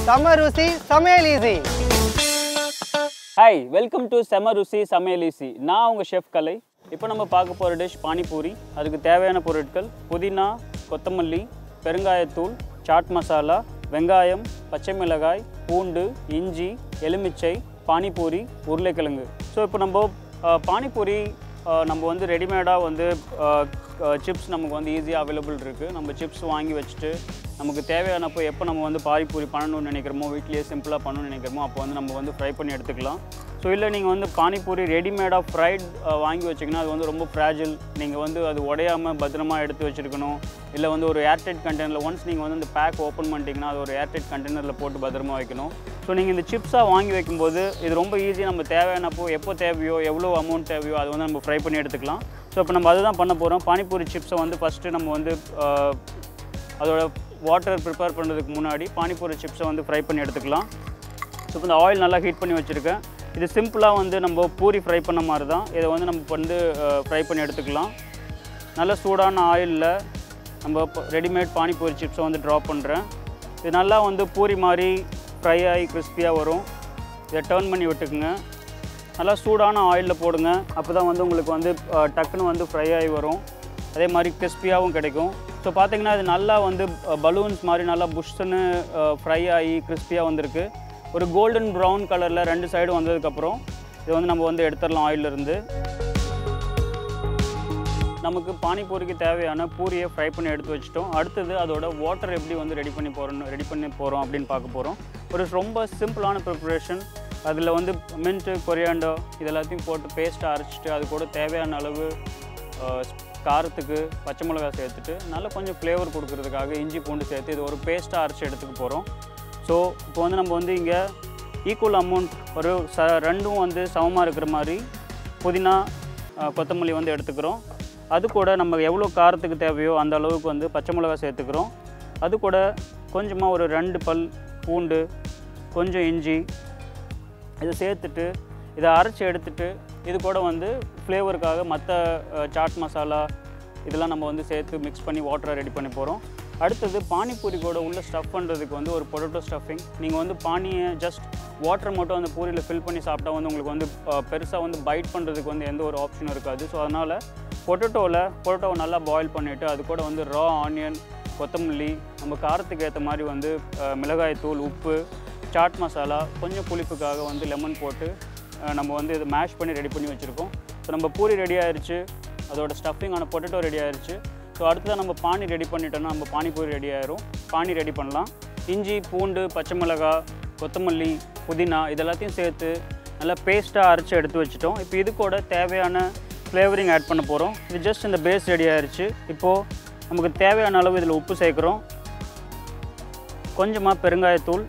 செம ருசி சமையல் ஈஸி ஹாய் வெல்கம் டு செம ருசி சமையல் ஈசி நான் உங்கள் ஷெஃப் கலை இப்போ நம்ம பார்க்க போகிற டிஷ் பானிபூரி அதுக்கு தேவையான பொருட்கள் புதினா கொத்தமல்லி பெருங்காயத்தூள் சாட் மசாலா வெங்காயம் பச்சை மிளகாய் பூண்டு இஞ்சி எலுமிச்சை பானிபூரி உருளைக்கிழங்கு ஸோ இப்போ நம்ம அஹ், பானிபூரி அஹ், நம்ம வந்து ரெடிமேடாக வந்து சிப்ஸ் நமக்கு வந்து ஈஸியாக அவைலபிள் இருக்குது நம்ம சிப்ஸ் வாங்கி வச்சுட்டு நமக்கு தேவையானப்போ எப்போ நம்ம வந்து பானிபூரி பண்ணணும்னு நினைக்கிறோமோ வீட்லேயே சிம்பிளாக பண்ணணும்னு நினைக்கிறோமோ அப்போ வந்து நம்ம வந்து ஃப்ரை பண்ணி எடுத்துக்கலாம் ஸோ இல்லை நீங்கள் வந்து பானிபூரி ரெடிமேடாக ஃப்ரைட் வாங்கி வச்சிங்கன்னா அது வந்து ரொம்ப ஃப்ராஜில் நீங்கள் வந்து அது உடையாமல் பத்திரமா எடுத்து வச்சுருக்கணும் இல்லை வந்து ஒரு ஏர்டைட் கண்டெய்னரில் ஒன்ஸ் நீங்கள் வந்து இந்த பேக் ஓப்பன் பண்ணிட்டீங்கன்னா அது ஒரு ஏர்டைட் கண்டெய்னரில் போட்டு பத்திரமா வைக்கணும் ஸோ நீங்கள் இந்த சிப்ஸாக வாங்கி வைக்கும்போது இது ரொம்ப ஈஸியாக நம்ம தேவையானப்போ எப்போ தேவையோ எவ்வளோ அமௌண்ட் தேவையோ அது வந்து நம்ம ஃப்ரை பண்ணி எடுத்துக்கலாம் ஸோ இப்போ நம்ம அதுதான் பண்ண போகிறோம் பானிபூரி சிப்ஸை வந்து ஃபஸ்ட்டு நம்ம வந்து ஆஹ், அதோட வாட்டர் ப்ரிப்பேர் பண்ணுறதுக்கு முன்னாடி பானிபூரி சிப்ஸை வந்து ஃப்ரை பண்ணி எடுத்துக்கலாம் ஸோ இப்போ இந்த ஆயில் நல்லா ஹீட் பண்ணி வச்சுருக்கேன் இது சிம்பிளாக வந்து நம்ம பூரி ஃப்ரை பண்ண மாதிரி தான் இதை வந்து நம்ம இப்ப வந்து ஃப்ரை பண்ணி எடுத்துக்கலாம் நல்ல சூடான ஆயிலில் நம்ம ரெடிமேட் பானிபூரி சிப்ஸை வந்து ட்ராப் பண்ணுறேன் இது நல்லா வந்து பூரி மாதிரி ஃப்ரை ஆகி கிறிஸ்பியாக வரும் இதை டர்ன் பண்ணி விட்டுக்குங்க நல்லா சூடான ஆயிலில் போடுங்க அப்போ தான் வந்து உங்களுக்கு வந்து அஹ், டக்குன்னு வந்து ஃப்ரை ஆகி வரும் அதே மாதிரி கிறிஸ்பியாகவும் கிடைக்கும் ஸோ பார்த்தீங்கன்னா இது நல்லா வந்து பலூன்ஸ் மாதிரி நல்லா புஷ்ஷுன்னு ஃப்ரை ஆகி கிறிஸ்பியாக வந்திருக்கு ஒரு கோல்டன் ப்ரௌன் கலரில் ரெண்டு சைடும் வந்ததுக்கப்புறம் இது வந்து நம்ம வந்து எடுத்துடலாம் ஆயிலிருந்து நமக்கு பானிபூரிக்கு தேவையான பூரியை ஃப்ரை பண்ணி எடுத்து வச்சிட்டோம் அடுத்தது அதோட வாட்டர் எப்படி வந்து ரெடி பண்ணி போகிறோம் ரெடி பண்ணி போகிறோம் அப்படின்னு பார்க்க போகிறோம் ஒரு ரொம்ப சிம்பிளான ப்ரிப்ரேஷன் அதில் வந்து மின்ட்டு கொரியாண்டோ இது எல்லாத்தையும் போட்டு பேஸ்ட்டாக அரைச்சிட்டு அது கூட தேவையான அளவு அஹ், காரத்துக்கு பச்சை மிளகாய் சேர்த்துட்டு நல்லா கொஞ்சம் ஃப்ளேவர் கொடுக்கறதுக்காக இஞ்சி பூண்டு சேர்த்து இது ஒரு பேஸ்ட்டாக அரைச்சி எடுத்துக்க போகிறோம் ஸோ இப்போ வந்து நம்ம வந்து இங்கே ஈக்குவல் அமௌண்ட் ஒரு ச ரெண்டும் வந்து சமமாக இருக்கிற மாதிரி புதினா அஹ், கொத்தமல்லி வந்து எடுத்துக்கிறோம் அது கூட நம்ம எவ்வளோ காரத்துக்கு தேவையோ அந்த அளவுக்கு வந்து பச்சை மிளகாய் சேர்த்துக்கிறோம் அது கூட கொஞ்சமாக ஒரு ரெண்டு பல் பூண்டு கொஞ்சம் இஞ்சி இதை சேர்த்துட்டு இதை அரைச்சி எடுத்துட்டு இது கூட வந்து ஃப்ளேவருக்காக மற்ற சாட் மசாலா இதெல்லாம் நம்ம வந்து சேர்த்து மிக்ஸ் பண்ணி வாட்டரை ரெடி பண்ணி போகிறோம் அடுத்தது பானிபூரி கூட உள்ள ஸ்டஃப் பண்ணுறதுக்கு வந்து ஒரு பொட்டேட்டோ ஸ்டஃபிங் நீங்கள் வந்து பானியை ஜஸ்ட் வாட்டர் மட்டும் அந்த பூரியில் ஃபில் பண்ணி சாப்பிட்டா வந்து உங்களுக்கு வந்து பெருசாக வந்து பைட் பண்ணுறதுக்கு வந்து எந்த ஒரு ஆப்ஷனும் இருக்காது ஸோ அதனால் பொட்டேட்டோவில் பொட்டேட்டோவை நல்லா பாயில் பண்ணிவிட்டு அது கூட வந்து ரா ஆனியன் கொத்தமல்லி நம்ம காரத்துக்கு ஏற்ற மாதிரி வந்து அஹ், மிளகாய் தூள் உப்பு சாட் மசாலா கொஞ்சம் புளிப்புக்காக வந்து லெமன் போட்டு அஹ், நம்ம வந்து இதை மேஷ் பண்ணி ரெடி பண்ணி வச்சுருக்கோம் ஸோ நம்ம பூரி ரெடி ஆயிருச்சு அதோட ஸ்டஃபிங்கான பொட்டேட்டோ ரெடி ஆயிருச்சு ஸோ அடுத்ததான் நம்ம பானி ரெடி பண்ணிட்டோம்னா நம்ம பானிபூரி ரெடி ஆயிரும் பானி ரெடி பண்ணலாம் இஞ்சி பூண்டு பச்சை மிளகாய் கொத்தமல்லி புதினா இதெல்லாத்தையும் சேர்த்து நல்லா பேஸ்ட்டாக அரைச்சி எடுத்து வச்சுட்டோம் இப்போ இது கூட தேவையான ஃப்ளேவரிங் ஆட் பண்ண போகிறோம் இது ஜஸ்ட் இந்த பேஸ் ரெடி ஆயிருச்சு இப்போது நமக்கு தேவையான அளவு இதில் உப்பு சேர்க்குறோம் கொஞ்சமாக பெருங்காயத்தூள்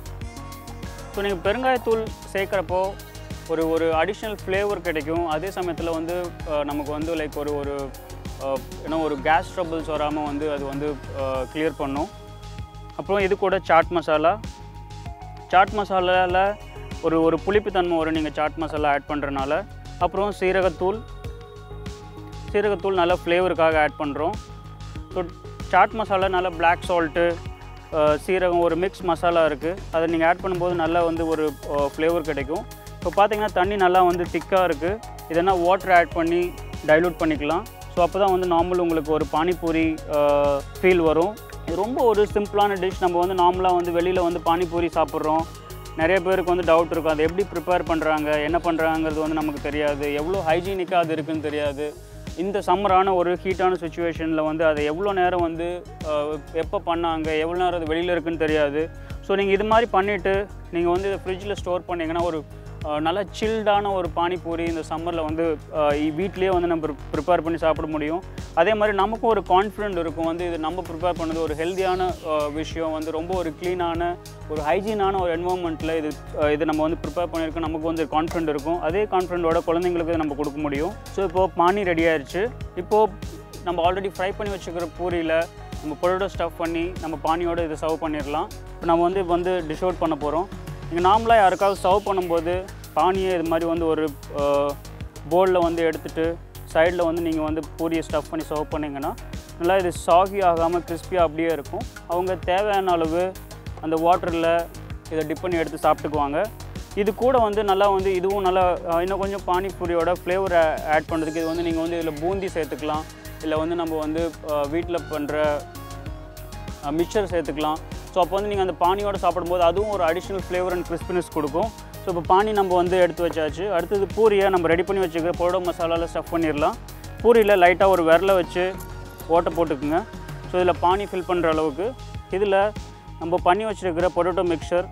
ஸோ நீங்கள் பெருங்காயத்தூள் சேர்க்குறப்போ ஒரு ஒரு அடிஷ்னல் ஃப்ளேவர் கிடைக்கும் அதே சமயத்தில் வந்து அஹ், நமக்கு வந்து லைக் ஒரு ஒரு ஏன்னா ஒரு கேஸ் ட்ரபிள்ஸ் வராமல் வந்து அது வந்து கிளியர் பண்ணும் அப்புறம் இது கூட சாட் மசாலா சாட் மசாலாவில் ஒரு ஒரு புளிப்புத்தன்மை வரும் நீங்கள் சாட் மசாலா ஆட் பண்ணுறனால அப்புறம் சீரகத்தூள் சீரகத்தூள் நல்லா ஃப்ளேவருக்காக ஆட் பண்ணுறோம் ஸோ சாட் மசாலா நல்லா பிளாக் சால்ட்டு சீரகம் ஒரு மிக்ஸ் மசாலா இருக்குது அதை நீங்கள் ஆட் பண்ணும்போது நல்லா வந்து ஒரு ஃப்ளேவர் கிடைக்கும் இப்போ பார்த்தீங்கன்னா தண்ணி நல்லா வந்து திக்காக இருக்குது இதனா வாட்டர் ஆட் பண்ணி டைலூட் பண்ணிக்கலாம் ஸோ அப்போ தான் வந்து நார்மல் உங்களுக்கு ஒரு பானிபூரி ஃபீல் வரும் இது ரொம்ப ஒரு சிம்பிளான டிஷ் நம்ம வந்து நார்மலாக வந்து வெளியில் வந்து பானிபூரி சாப்பிட்றோம் நிறைய பேருக்கு வந்து டவுட் இருக்கும் அதை எப்படி ப்ரிப்பேர் பண்ணுறாங்க என்ன பண்ணுறாங்கிறது வந்து நமக்கு தெரியாது எவ்வளோ ஹைஜீனிக்காக அது இருக்குன்னு தெரியாது இந்த சம்மரான ஒரு ஹீட்டான சுச்சுவேஷனில் வந்து அதை எவ்வளோ நேரம் வந்து எப்போ பண்ணாங்க எவ்வளோ நேரம் அது வெளியில் இருக்குன்னு தெரியாது ஸோ நீங்கள் இது மாதிரி பண்ணிவிட்டு நீங்கள் வந்து இதை ஃப்ரிட்ஜில் ஸ்டோர் பண்ணிங்கன்னா ஒரு அஹ், நல்ல சில்டான ஒரு பானிபூரி இந்த சம்மரில் வந்து அஹ், இ- வீட்லயே வந்து நம்ம ப்ரிப்பேர் பண்ணி சாப்பிட முடியும் அதே மாதிரி நமக்கும் ஒரு கான்ஃபிடென்ட் இருக்கும் வந்து இது நம்ம ப்ரிப்பேர் பண்ணது ஒரு ஹெல்த்தியான விஷயம் வந்து ரொம்ப ஒரு க்ளீனான ஒரு ஹைஜீனான ஒரு என்வரன்மெண்ட்டில் இது அஹ், இது நம்ம வந்து ப்ரிப்பேர் பண்ணியிருக்கோம் நமக்கு வந்து கான்ஃபிடென்ட் இருக்கும் அதே கான்ஃபிடென்ட்டோட குழந்தைங்களுக்கு இதை நம்ம கொடுக்க முடியும் ஸோ இப்போது பானி ரெடி ஆயிருச்சு இப்போது நம்ம ஆல்ரெடி ஃப்ரை பண்ணி வச்சுக்கிற பூரியில் நம்ம பொட்டேட்டோ ஸ்டஃப் பண்ணி நம்ம பானியோட இதை சர்வ் பண்ணிடலாம் இப்போ நம்ம வந்து இப்போ வந்து டிஷ் அவுட் பண்ண போகிறோம் நீங்கள் நார்மலாக யாருக்காவது சர்வ் பண்ணும்போது பானியை இது மாதிரி வந்து ஒரு போலில் வந்து எடுத்துட்டு சைடில் வந்து நீங்கள் வந்து பூரியை ஸ்டஃப் பண்ணி சர்வ் பண்ணிங்கன்னா நல்லா இது சாகி ஆகாமல் கிறிஸ்பியாக அப்படியே இருக்கும் அவங்க தேவையான அளவு அந்த வாட்டரில் இதை டிப் பண்ணி எடுத்து சாப்பிட்டுக்குவாங்க இது கூட வந்து நல்லா வந்து இதுவும் நல்லா அஹ், இன்னும் கொஞ்சம் பானிபூரியோட ஃப்ளேவர் ஆட் பண்ணுறதுக்கு இது வந்து நீங்கள் வந்து இதில் பூந்தி சேர்த்துக்கலாம் இல்லை வந்து நம்ம வந்து வீட்டில் பண்ணுற மிக்சர் சேர்த்துக்கலாம் ஸோ அப்போ வந்து நீங்கள் அந்த பானியோட சாப்பிடும்போது அதுவும் ஒரு அடிஷ்னல் ஃப்ளேவர் அண்ட் கிறிஸ்பினஸ் கொடுக்கும் ஸோ இப்போ பானி நம்ம வந்து எடுத்து வச்சாச்சு அடுத்தது பூரியை நம்ம ரெடி பண்ணி வச்சுக்கிற பொரோடோ மசாலாவில் ஸ்டஃப் பண்ணிடலாம் பூரியில் லைட்டாக ஒரு விரலை வச்சு ஓட்டை போட்டுக்குங்க ஸோ இதில் பானி ஃபில் பண்ணுற அளவுக்கு இதில் நம்ம பண்ணி வச்சுருக்கிற பொட்டேட்டோ மிக்சர்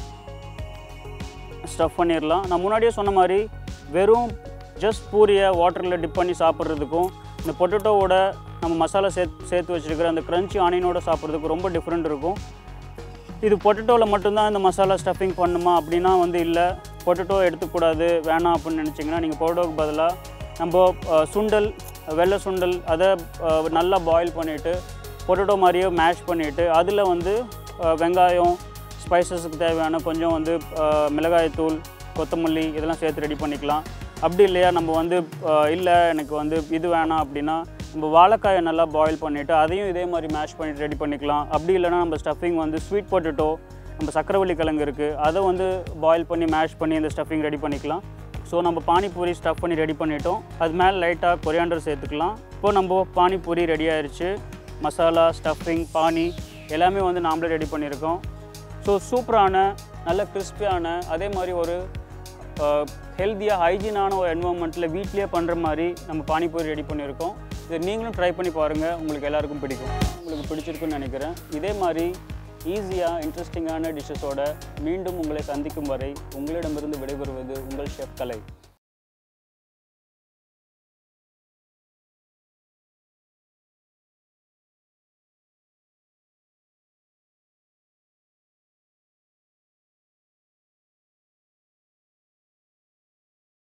ஸ்டஃப் பண்ணிடலாம் நான் முன்னாடியே சொன்ன மாதிரி வெறும் ஜஸ்ட் பூரியை வாட்டரில் டிப் பண்ணி சாப்பிட்றதுக்கும் இந்த பொட்டேட்டோவோட நம்ம மசாலா சேர்த்து சேர்த்து வச்சுருக்கிற அந்த க்ரன்ச்சி ஆனியனோட சாப்பிட்றதுக்கு ரொம்ப டிஃப்ரெண்ட் இருக்கும் இது பொட்டேட்டோவில் மட்டும்தான் இந்த மசாலா ஸ்டஃபிங் பண்ணுமா அப்படின்னா வந்து இல்லை பொட்டேட்டோ எடுத்துக்கூடாது வேணாம் அப்படின்னு நினச்சிங்கன்னா நீங்கள் பொட்டேட்டோவுக்கு பதிலாக நம்ம அஹ், சுண்டல் வெள்ளை சுண்டல் அதை அஹ், நல்லா பாயில் பண்ணிவிட்டு பொட்டேட்டோ மாதிரியே மேஷ் பண்ணிவிட்டு அதில் வந்து அஹ், வெங்காயம் ஸ்பைசஸுக்கு தேவையான கொஞ்சம் வந்து அஹ், மிளகாய்த்தூள் கொத்தமல்லி இதெல்லாம் சேர்த்து ரெடி பண்ணிக்கலாம் அப்படி இல்லையா நம்ம வந்து அஹ், இல்லை எனக்கு வந்து இது வேணாம் அப்படின்னா நம்ம வாழைக்காயை நல்லா பாயில் பண்ணிவிட்டு அதையும் இதே மாதிரி மேஷ் பண்ணிட்டு ரெடி பண்ணிக்கலாம் அப்படி இல்லைன்னா நம்ம ஸ்டஃபிங் வந்து ஸ்வீட் பொட்டேட்டோ நம்ம சக்கரவள்ளி கிழங்கு இருக்குது அதை வந்து பாயில் பண்ணி மேஷ் பண்ணி இந்த ஸ்டஃபிங் ரெடி பண்ணிக்கலாம் ஸோ நம்ம பானிபூரி ஸ்டஃப் பண்ணி ரெடி பண்ணிட்டோம் அது மேலே லைட்டாக கொரியாண்டர் சேர்த்துக்கலாம் இப்போ நம்ம பானிபூரி ரெடி ஆயிருச்சு மசாலா ஸ்டஃபிங் பானி எல்லாமே வந்து நாமளே ரெடி பண்ணியிருக்கோம் ஸோ சூப்பரான நல்ல கிறிஸ்பியான அதே மாதிரி ஒரு ஹெல்த்தியாக ஹைஜீனான ஒரு என்வரன்மெண்ட்டில் வீட்லேயே பண்ணுற மாதிரி நம்ம பானிபூரி ரெடி பண்ணியிருக்கோம் இதை நீங்களும் ட்ரை பண்ணி பாருங்கள் உங்களுக்கு எல்லாருக்கும் பிடிக்கும் உங்களுக்கு பிடிச்சிருக்குன்னு நினைக்கிறேன் இதே மாதிரி ஈஸியாக இன்ட்ரெஸ்டிங்கான டிஷ்ஷஸோட மீண்டும் உங்களை சந்திக்கும் வரை உங்களிடமிருந்து விடைபெறுவது உங்கள் ஷெஃப் கலை